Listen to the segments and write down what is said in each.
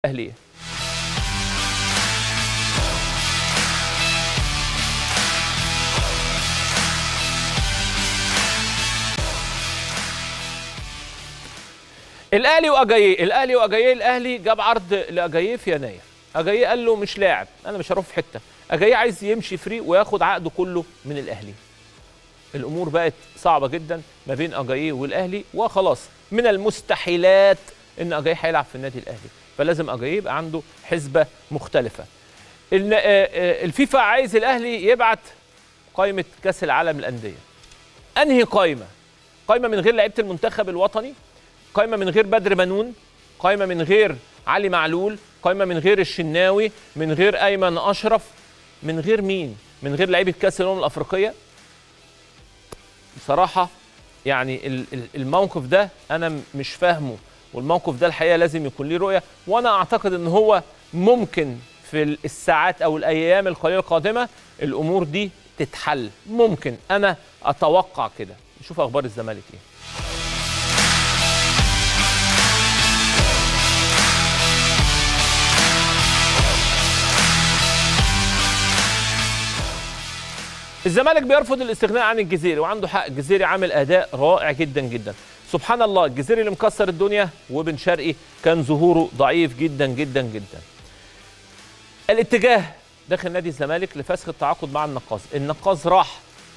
الاهليه الاهلي واجاييه الاهلي واجاييه الاهلي جاب عرض لاجاييه في يناير اجاييه قال له مش لاعب انا مش هروح في حته اجاييه عايز يمشي فري وياخد عقده كله من الاهلي الامور بقت صعبه جدا ما بين اجاييه والاهلي وخلاص من المستحيلات ان اجاييه هيلعب في النادي الاهلي فلازم اجاييه يبقى عنده حسبه مختلفه ال- آه، آه، الفيفا عايز الاهلي يبعت قائمه كاس العالم للانديه انهي قائمه قائمه من غير لعيبه المنتخب الوطني قائمه من غير بدر بنون قائمه من غير علي معلول قائمه من غير الشناوي من غير ايمن اشرف من غير مين من غير لعيبه كاس الامم الافريقيه بصراحه يعني ال- ال- الموقف ده انا م- مش فاهمه والموقف ده الحقيقه لازم يكون ليه رؤيه وانا اعتقد ان هو ممكن في ال- الساعات او الايام القليله القادمه الامور دي تتحل ممكن انا اتوقع كده نشوف اخبار الزمالك ايه الزمالك بيرفض الاستغناء عن الجزيري وعنده حق الجزيري عامل اداء رائع جدا جدا سبحان الله الجزيري اللي مكسر الدنيا وبن شرقي كان ظهوره ضعيف جدا جدا جدا الاتجاه داخل نادي الزمالك لفسخ التعاقد مع النقاز النقاز راح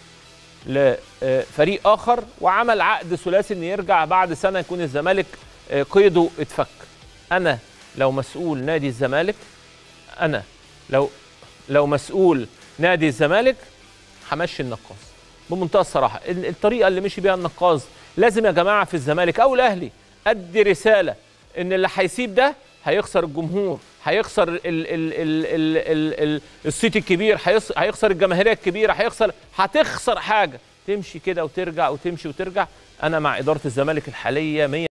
لفريق اخر وعمل عقد ثلاثي ان يرجع بعد سنه يكون الزمالك آه، قيده اتفك انا لو مسؤول نادي الزمالك انا لو لو مسؤول نادي الزمالك همشي النقاز بمنتهى الصراحه ال- الطريقه اللي مشي بيها النقاز لازم يا جماعه في الزمالك او الاهلي ادي رساله ان اللي هيسيب ده هيخسر الجمهور هيخسر ال ال ال ال ال ال الصيت الكبير هيص- هيخسر الجماهيريه الكبيره هيخسر هتخسر حاجه تمشي كده وترجع وتمشي وترجع انا مع اداره الزمالك الحاليه 100